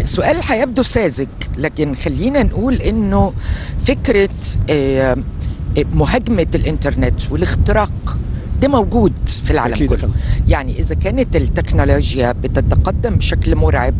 سؤال هيبدو ساذج لكن خلينا نقول انه فكره آه، آه، مهاجمه الانترنت والاختراق ده موجود في العالم أكيد يا كله فندم. يعني اذا كانت التكنولوجيا بتتقدم بشكل مرعب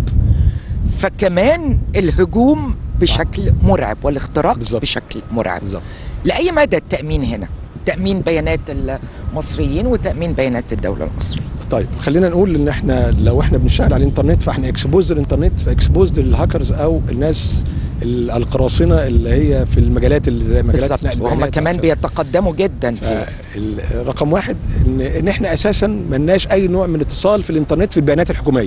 فكمان الهجوم بشكل مرعب والاختراق بالظبط. بشكل مرعب بالظبط لاي مدى التامين هنا تامين بيانات المصريين وتامين بيانات الدوله المصريه طيب خلينا نقول ان احنا لو احنا بنشتغل على الانترنت فاحنا اكسبوز الانترنت فاكسبوز للهاكرز او الناس ال- القراصنه اللي هي في المجالات اللي زي مجالات بالظبط نقل وهم البيانات كمان وعشان- بيتقدموا جدا في فال- رقم واحد ان ان احنا اساسا ملناش اي نوع من الاتصال في الانترنت في البيانات الحكوميه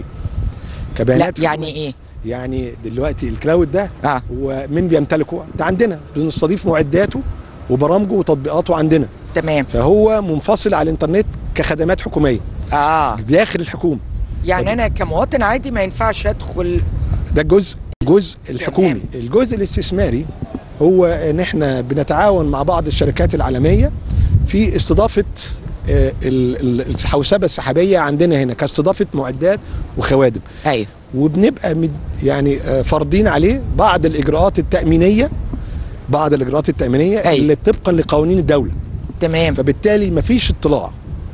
لا كبيانات يعني حكومية. ايه يعني دلوقتي الكلاود ده اه ومين بيمتلكه ده عندنا بنستضيف معداته وبرامجه وتطبيقاته عندنا تمام فهو منفصل على الانترنت كخدمات حكوميه اه داخل الحكومه يعني انا كمواطن عادي ما ينفعش ادخل ده الجزء الجزء الحكومي الجزء الاستثماري هو ان احنا بنتعاون مع بعض الشركات العالميه في استضافه آه، ال- ال- الحوسبه السحابيه عندنا هنا كاستضافه معدات وخوادم ايوه وبنبقى مد- يعني آه، فارضين عليه بعض الاجراءات التامينيه بعض الاجراءات التامينيه أيوة. اللي طبقا لقوانين الدوله تمام فبالتالي مفيش اطلاع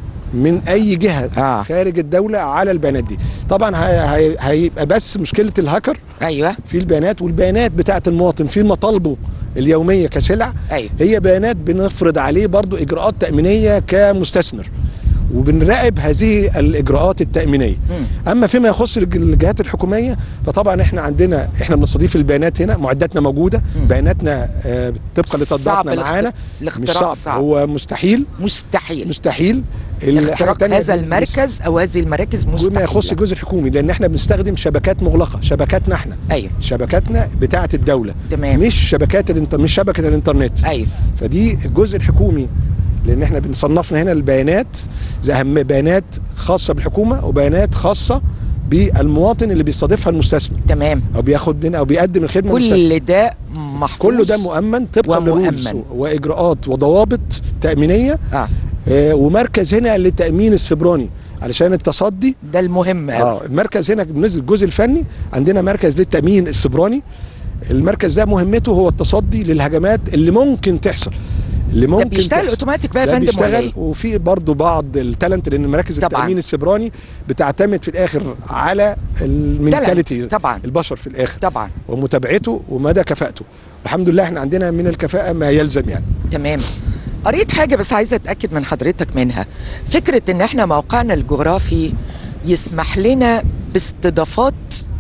من اي جهه آه. خارج الدوله على البيانات دي طبعا هي- هي- هيبقى بس مشكله الهاكر ايوه في البيانات والبيانات بتاعه المواطن في مطالبه اليوميه كسلع ايوه هي بيانات بنفرض عليه برضو اجراءات تامينيه كمستثمر وبنراقب هذه الاجراءات التامينيه مم. اما فيما يخص الج- الجهات الحكوميه فطبعا احنا عندنا احنا بنستضيف البيانات هنا معداتنا موجوده مم. بياناتنا آه، طبقا صعب لتطبيقاتنا الاخت- معانا مش الاختراق صعب صعب هو مستحيل مستحيل مستحيل الحاجة اختراق التانية هذا بن- المركز او هذه المراكز ما مستحيل يخص الجزء الحكومي لان احنا بنستخدم شبكات مغلقه شبكاتنا احنا ايوه شبكاتنا بتاعه الدوله تمام مش شبكات الانت... مش شبكه الانترنت ايوه فدي الجزء الحكومي لان احنا بنصنفنا هنا البيانات زي اهم بيانات خاصه بالحكومه وبيانات خاصه بالمواطن اللي بيستضيفها المستثمر تمام او بياخد من او بيقدم الخدمه للمستثمر. كل ده محفوظ كله ده مؤمن طبقا ومؤمن. لرولز واجراءات وضوابط تامينيه اه آه ومركز هنا للتامين السبراني علشان التصدي ده المهم قوي اه المركز هنا بالنسبه للجزء الفني عندنا مركز للتامين السبراني المركز ده مهمته هو التصدي للهجمات اللي ممكن تحصل اللي ده ممكن بيشتغل تحصل. اوتوماتيك بقى يا ده فندم ولا بيشتغل ايه؟ وفي برضه بعض التالنت لان مراكز طبعاً. التامين السبراني بتعتمد في الاخر على المينتاليتي طبعا البشر في الاخر طبعا ومتابعته ومدى كفاءته الحمد لله احنا عندنا من الكفاءه ما يلزم يعني تمام قريت حاجه بس عايزه اتاكد من حضرتك منها فكره ان احنا موقعنا الجغرافي يسمح لنا باستضافات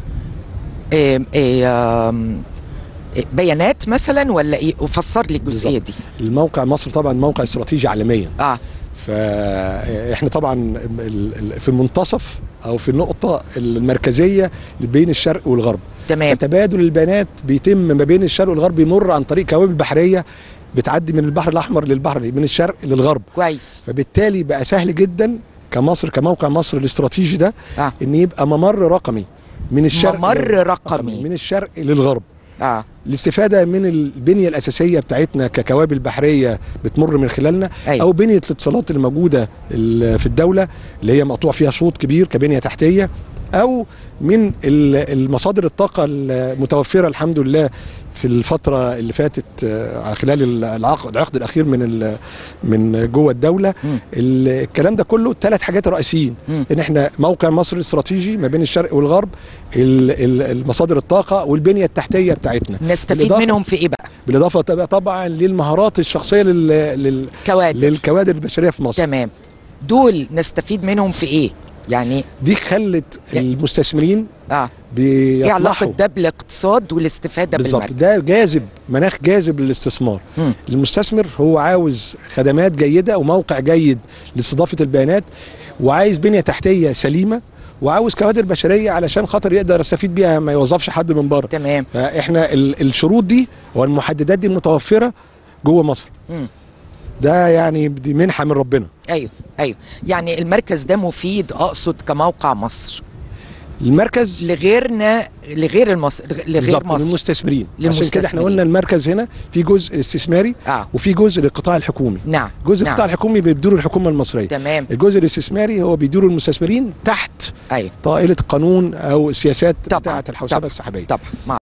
آم، آم، بيانات مثلا ولا ايه وفسر لي الجزئيه دي الموقع مصر طبعا موقع استراتيجي عالميا اه فاحنا طبعا ال- ال- في المنتصف او في النقطه المركزيه بين الشرق والغرب تمام فتبادل البيانات بيتم ما بين الشرق والغرب بيمر عن طريق كوابل بحريه بتعدي من البحر الاحمر للبحر من الشرق للغرب كويس فبالتالي بقى سهل جدا كمصر كموقع مصر الاستراتيجي ده اه ان يبقى ممر رقمي من الشرق ممر للغرب. رقمي. من الشرق للغرب اه الاستفاده من البنيه الاساسيه بتاعتنا ككوابل بحريه بتمر من خلالنا أيوة. او بنيه الاتصالات اللي موجوده ال- في الدوله اللي هي مقطوع فيها شوط كبير كبنيه تحتيه او من ال- المصادر الطاقه المتوفره الحمد لله في الفتره اللي فاتت آه، خلال العقد العقد الاخير من ال- من جوه الدوله مم. ال- الكلام ده كله ثلاث حاجات رئيسيين مم. ان احنا موقع مصر الاستراتيجي ما بين الشرق والغرب ال- ال- المصادر الطاقه والبنيه التحتيه بتاعتنا نستفيد بالإضافة- منهم في ايه بقى بالاضافه طبعا- طبعا للمهارات الشخصيه لل... لل... كوادر للكوادر البشريه في مصر تمام دول نستفيد منهم في ايه يعني دي خلت المستثمرين اه ايه علاقه بيطمحوا ده بالاقتصاد والاستفاده بالظبط بالمركز ده جاذب مناخ جاذب للاستثمار مم. المستثمر هو عاوز خدمات جيده وموقع جيد لاستضافه البيانات وعايز بنيه تحتيه سليمه وعاوز كوادر بشريه علشان خاطر يقدر يستفيد بيها ما يوظفش حد من بره تمام فاحنا ال- الشروط دي والمحددات دي متوفره جوه مصر مم. ده يعني دي منحه من ربنا ايوه ايوه يعني المركز ده مفيد اقصد كموقع مصر المركز لغيرنا لغير المصر لغير بالظبط مصر للمستثمرين عشان كده احنا للمستثمرين. قلنا المركز هنا في جزء استثماري اه وفي جزء للقطاع الحكومي نعم جزء نعم. القطاع الحكومي بيديره الحكومه المصريه تمام الجزء الاستثماري هو بيديره المستثمرين تحت ايوه طائله قانون او السياسات طبعاً، بتاعه الحوسبه طبعاً. السحابيه طبعا مع